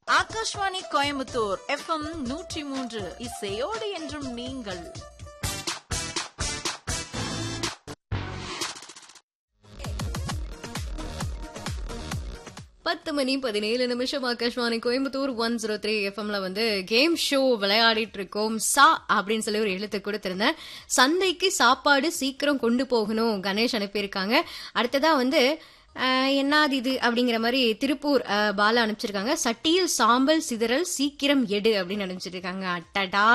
Akashvani Coimbatore FM நூற்றி மூன்று இசையோடு என்றும் நீங்கள் பத்து மணி பதினேழு நிமிஷம் Akashvani Coimbatore one zero three எஃப்எம்ல வந்து கேம் ஷோ விளையாடிட்டு இருக்கோம் சா அப்படின்னு சொல்லி ஒரு எழுத்து கொடுத்திருந்தேன் சந்தைக்கு சாப்பாடு சீக்கிரம் கொண்டு போகணும் கணேஷ் அனுப்பியிருக்காங்க அடுத்ததா வந்து அஹ், என்னது இது அப்படிங்கிற மாதிரி திருப்பூர் அஹ், பாலா அனுப்பிச்சிருக்காங்க சட்டியில் சாம்பல் சிதறல் சீக்கிரம் எடு அப்படின்னு அனுப்பிச்சிருக்காங்க அட்டடா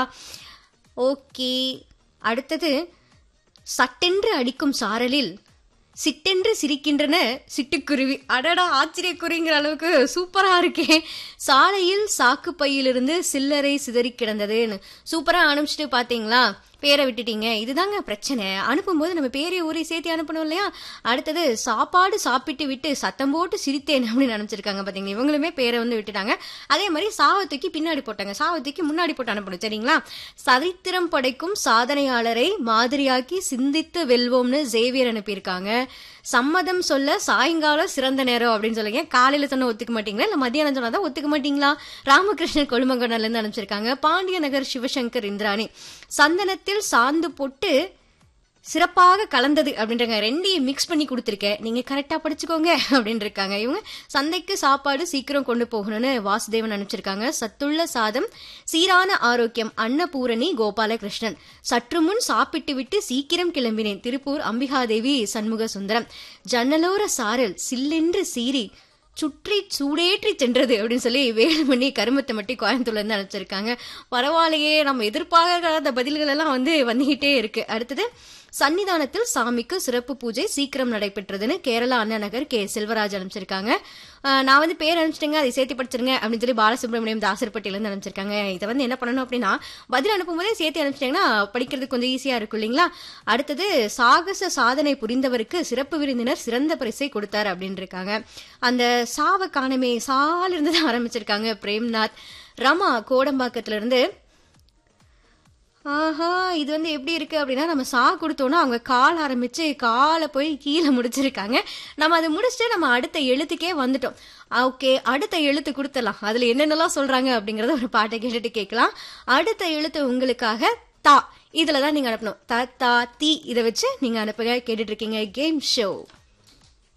ஓகே அடுத்தது சட்டென்று அடிக்கும் சாரலில் சிட்டென்று சிரிக்கின்றன சிட்டுக்குருவி அடடா ஆச்சரியக்குருவிங்கிற அளவுக்கு சூப்பரா இருக்கே சாலையில் சாக்கு பையிலிருந்து சில்லறை சிதறி கிடந்ததுன்னு சூப்பரா அனுப்பிச்சிட்டு பாத்தீங்களா பேரை விட்டுட்டீங்க இதுதாங்க பிரச்சனை அனுப்பும்போது நம்ம பேரை ஊரை சேர்த்து அனுப்பணும் இல்லையா அடுத்தது சாப்பாடு சாப்பிட்டு விட்டு சத்தம் போட்டு சிரித்தேன் அப்படின்னு அனுப்பிச்சிருக்காங்க பாத்தீங்களா இவங்களுமே பேரை வந்து விட்டுட்டாங்க அதே மாதிரி சாவத்துக்கு பின்னாடி போட்டாங்க சாவத்துக்கு முன்னாடி போட்டு அனுப்பணும் சரிங்களா சரித்திரம் படைக்கும் சாதனையாளரை மாதிரியாக்கி சிந்தித்து வெல்வோம்னு ஜேவியர் அனுப்பியிருக்காங்க சம்மதம் சொல்ல சாயங்காலம் சிறந்த நேரம் அப்படின்னு சொல்லுங்க காலையில சொன்ன ஒத்துக்க மாட்டீங்களா இல்ல மத்தியானம் சொன்னாதான் ஒத்துக்க மாட்டீங்களா ராமகிருஷ்ணன் கொழுமங்கொண்டால இருந்து அனுப்பிச்சிருக்காங்க பாண்டிய நகர் சிவசங்கர் இந்திராணி சந்தனத்தில் சாந்து போட்டு சிறப்பாக கலந்தது அப்படின்றாங்க ரெண்டையும் மிக்ஸ் பண்ணி கொடுத்துருக்கேன் நீங்க கரெக்டா படிச்சுக்கோங்க அப்படின்னு இருக்காங்க இவங்க சந்தைக்கு சாப்பாடு சீக்கிரம் கொண்டு போகணும்னு வாசுதேவன் அனுப்பிச்சிருக்காங்க சத்துள்ள சாதம் சீரான ஆரோக்கியம் அன்னபூரணி கோபாலகிருஷ்ணன் சற்று முன் சாப்பிட்டு விட்டு சீக்கிரம் கிளம்பினேன் திருப்பூர் அம்பிகாதேவி சண்முக சுந்தரம் ஜன்னலோர சாரல் சில்லென்று சீறி சுற்றி சூடேற்றி சென்றது அப்படின்னு சொல்லி வேலுமணி கருமத்தை மட்டும் கோயம்புத்தூர்ல இருந்து அனுப்பிச்சிருக்காங்க பரவாயில்லையே நம்ம எதிர்பார்க்காத பதில்கள் எல்லாம் வந்து வந்துகிட்டே இருக்கு அடுத்தது சன்னிதானத்தில் சாமிக்கு சிறப்பு பூஜை சீக்கிரம் நடைபெற்றதுன்னு கேரளா அண்ணா நகர் கே செல்வராஜ் அனுப்பிச்சிருக்காங்க ஆஹ் நான் வந்து பேர் அனுப்பிச்சிட்டேங்க அதை சேர்த்து படிச்சிருங்க அப்படின்னு சொல்லி பாலசுப்ரமணியம் தாசர்பட்டியில இருந்து அனுப்பிச்சிருக்காங்க இதை வந்து என்ன பண்ணணும் அப்படின்னா பதில் அனுப்பும்போதே சேர்த்து அனுப்பிச்சிட்டீங்கன்னா படிக்கிறதுக்கு கொஞ்சம் ஈஸியா இருக்கும் இல்லைங்களா அடுத்தது சாகச சாதனை புரிந்தவருக்கு சிறப்பு விருந்தினர் சிறந்த பரிசை கொடுத்தார் அப்படின்னு இருக்காங்க அந்த சாவ காணமே சால இருந்து தான் ஆரம்பிச்சிருக்காங்க பிரேம்நாத் ரமா கோடம்பாக்கத்துல இருந்து ஆஹா இது வந்து எப்படி இருக்கு அப்படின்னா நம்ம சா கொடுத்தோம்னா அவங்க கால் ஆரம்பிச்சு காலை போய் கீழே முடிச்சிருக்காங்க நம்ம அதை முடிச்சுட்டு நம்ம அடுத்த எழுத்துக்கே வந்துட்டோம் ஓகே அடுத்த எழுத்து கொடுத்துடலாம் அதுல என்னென்னலாம் சொல்றாங்க அப்படிங்கறத ஒரு பாட்டை கேட்டுட்டு கேட்கலாம் அடுத்த எழுத்து உங்களுக்காக தா இதுல தான் நீங்க அனுப்பணும் த தா தி இதை வச்சு நீங்க அனுப்புங்க கேட்டுட்டு இருக்கீங்க கேம் ஷோ